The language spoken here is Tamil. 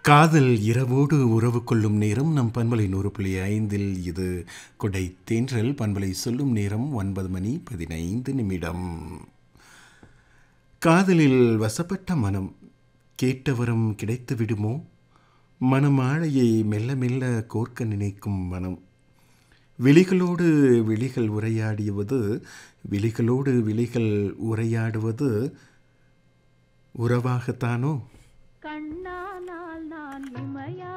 காதல் இரவோடு உறவு கொள்ளும் நேரம் நம் பண்பலை நூறு புள்ளி ஐந்தில் இது கொடை தேன்றல் பண்பலை சொல்லும் நேரம் ஒன்பது மணி பதினைந்து நிமிடம் காதலில் வசப்பட்ட மனம் கேட்டவரம் கிடைத்து விடுமோ மனமாழையை மெல்ல மெல்ல கோர்க்க நினைக்கும் மனம் விழிகளோடு விழிகள் உரையாடியவது விழிகளோடு விழிகள் உரையாடுவது உறவாகத்தானோ கண்ணானால் நான் இமையா